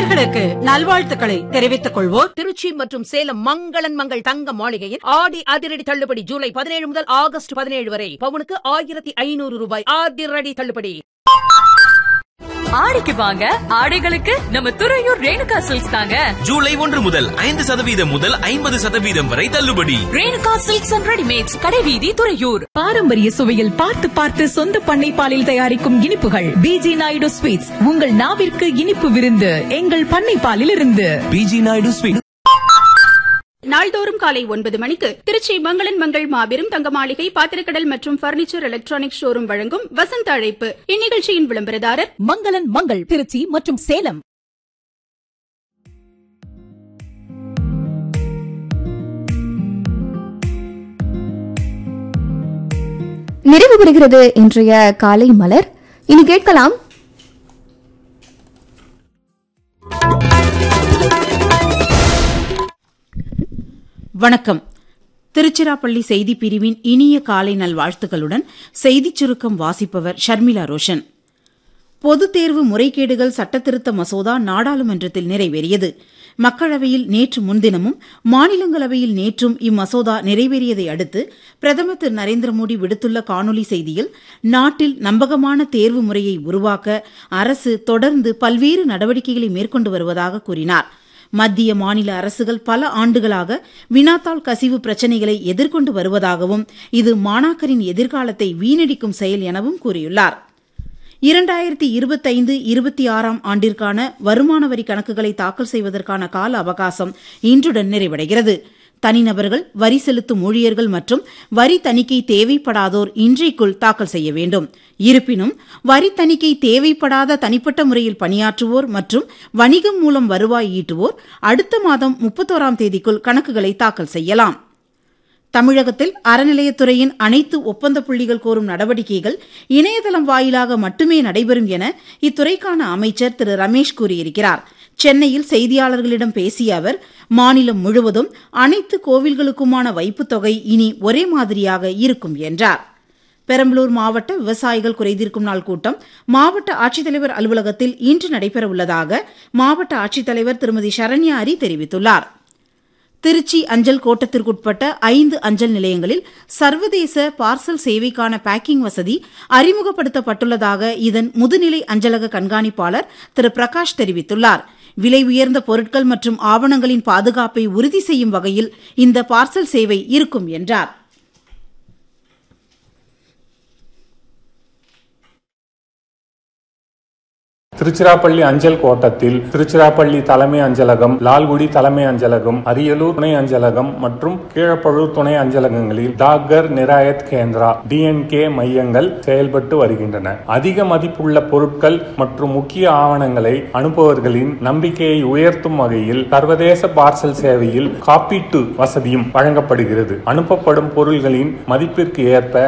நேயர்களுக்கு நல்வாழ்த்துக்களை தெரிவித்துக் கொள்வோர் திருச்சி மற்றும் சேலம் மங்களன் மங்கள் தங்க மாளிகையில் ஆடி அதிரடி தள்ளுபடி ஜூலை பதினேழு முதல் ஆகஸ்ட் பதினேழு வரை பவுனுக்கு ஆயிரத்தி ஐநூறு ரூபாய் அதிரடி தள்ளுபடி ஆடிக்கு வாங்க ஆடைகளுக்கு நம்ம துறையூர் ரேணுகா சில்க்ஸ் தாங்க ஜூலை ஒன்று முதல் ஐந்து சதவீதம் முதல் ஐம்பது சதவீதம் வரை தள்ளுபடி ரேணுகா சில்க்ஸ் அண்ட் ரெடிமேட்ஸ் கடைவீதி துறையூர் பாரம்பரிய சுவையில் பார்த்து பார்த்து சொந்த பண்ணை பாலில் தயாரிக்கும் இனிப்புகள் பிஜி நாயுடு ஸ்வீட்ஸ் உங்கள் நாவிற்கு இனிப்பு விருந்து எங்கள் பண்ணை பாலில் இருந்து பிஜி நாயுடு ஸ்வீட் நாள்தோறும் காலை ஒன்பது மணிக்கு திருச்சி மங்களன் மங்கள் மாபெரும் தங்க மாளிகை பாத்திரக்கடல் மற்றும் பர்னிச்சர் எலக்ட்ரானிக் ஷோரூம் வழங்கும் வசந்த அழைப்பு இந்நிகழ்ச்சியின் விளம்பரதாரர் மங்களன் மங்கள் திருச்சி மற்றும் சேலம் நிறைவு பெறுகிறது இன்றைய காலை மலர் இனி கேட்கலாம் வணக்கம் திருச்சிராப்பள்ளி செய்தி பிரிவின் இனிய காலை நல்வாழ்த்துக்களுடன் செய்திச் சுருக்கம் வாசிப்பவர் ஷர்மிளா ரோஷன் பொதுத் தேர்வு முறைகேடுகள் சட்டத்திருத்த மசோதா நாடாளுமன்றத்தில் நிறைவேறியது மக்களவையில் நேற்று முன்தினமும் மாநிலங்களவையில் நேற்றும் இம்மசோதா நிறைவேறியதை அடுத்து பிரதமர் திரு நரேந்திர மோடி விடுத்துள்ள காணொலி செய்தியில் நாட்டில் நம்பகமான தேர்வு முறையை உருவாக்க அரசு தொடர்ந்து பல்வேறு நடவடிக்கைகளை மேற்கொண்டு வருவதாக கூறினார் மத்திய மாநில அரசுகள் பல ஆண்டுகளாக வினாத்தாள் கசிவு பிரச்சினைகளை எதிர்கொண்டு வருவதாகவும் இது மாணாக்கரின் எதிர்காலத்தை வீணடிக்கும் செயல் எனவும் கூறியுள்ளார் இரண்டாயிரத்தி இருபத்தைந்து இருபத்தி ஆறாம் ஆண்டிற்கான வருமான வரி கணக்குகளை தாக்கல் செய்வதற்கான கால அவகாசம் இன்றுடன் நிறைவடைகிறது தனிநபர்கள் வரி செலுத்தும் ஊழியர்கள் மற்றும் வரி தணிக்கை தேவைப்படாதோர் இன்றைக்குள் தாக்கல் செய்ய வேண்டும் இருப்பினும் வரி தணிக்கை தேவைப்படாத தனிப்பட்ட முறையில் பணியாற்றுவோர் மற்றும் வணிகம் மூலம் வருவாய் ஈட்டுவோர் அடுத்த மாதம் முப்பத்தோராம் தேதிக்குள் கணக்குகளை தாக்கல் செய்யலாம் தமிழகத்தில் அறநிலையத்துறையின் அனைத்து ஒப்பந்த புள்ளிகள் கோரும் நடவடிக்கைகள் இணையதளம் வாயிலாக மட்டுமே நடைபெறும் என இத்துறைக்கான அமைச்சர் திரு ரமேஷ் கூறியிருக்கிறார் சென்னையில் செய்தியாளர்களிடம் பேசிய அவர் மாநிலம் முழுவதும் அனைத்து கோவில்களுக்குமான வைப்புத் தொகை இனி ஒரே மாதிரியாக இருக்கும் என்றார் பெரம்பலூர் மாவட்ட விவசாயிகள் குறைதீர்க்கும் நாள் கூட்டம் மாவட்ட ஆட்சித்தலைவர் அலுவலகத்தில் இன்று நடைபெறவுள்ளதாக மாவட்ட ஆட்சித்தலைவர் திருமதி சரண்யா அரி தெரிவித்துள்ளாா் திருச்சி அஞ்சல் கோட்டத்திற்குட்பட்ட ஐந்து அஞ்சல் நிலையங்களில் சர்வதேச பார்சல் சேவைக்கான பேக்கிங் வசதி அறிமுகப்படுத்தப்பட்டுள்ளதாக இதன் முதுநிலை அஞ்சலக கண்காணிப்பாளர் திரு பிரகாஷ் தெரிவித்துள்ளார் விலை உயர்ந்த பொருட்கள் மற்றும் ஆவணங்களின் பாதுகாப்பை உறுதி செய்யும் வகையில் இந்த பார்சல் சேவை இருக்கும் என்றார் திருச்சிராப்பள்ளி அஞ்சல் கோட்டத்தில் திருச்சிராப்பள்ளி தலைமை அஞ்சலகம் லால்குடி தலைமை அஞ்சலகம் அரியலூர் துணை அஞ்சலகம் மற்றும் கீழப்பழூர் துணை அஞ்சலகங்களில் டாகர் நிராயத் கேந்திரா டிஎன்கே மையங்கள் செயல்பட்டு வருகின்றன அதிக மதிப்புள்ள பொருட்கள் மற்றும் முக்கிய ஆவணங்களை அனுப்புபவர்களின் நம்பிக்கையை உயர்த்தும் வகையில் சர்வதேச பார்சல் சேவையில் காப்பீட்டு வசதியும் வழங்கப்படுகிறது அனுப்பப்படும் பொருள்களின் மதிப்பிற்கு ஏற்ப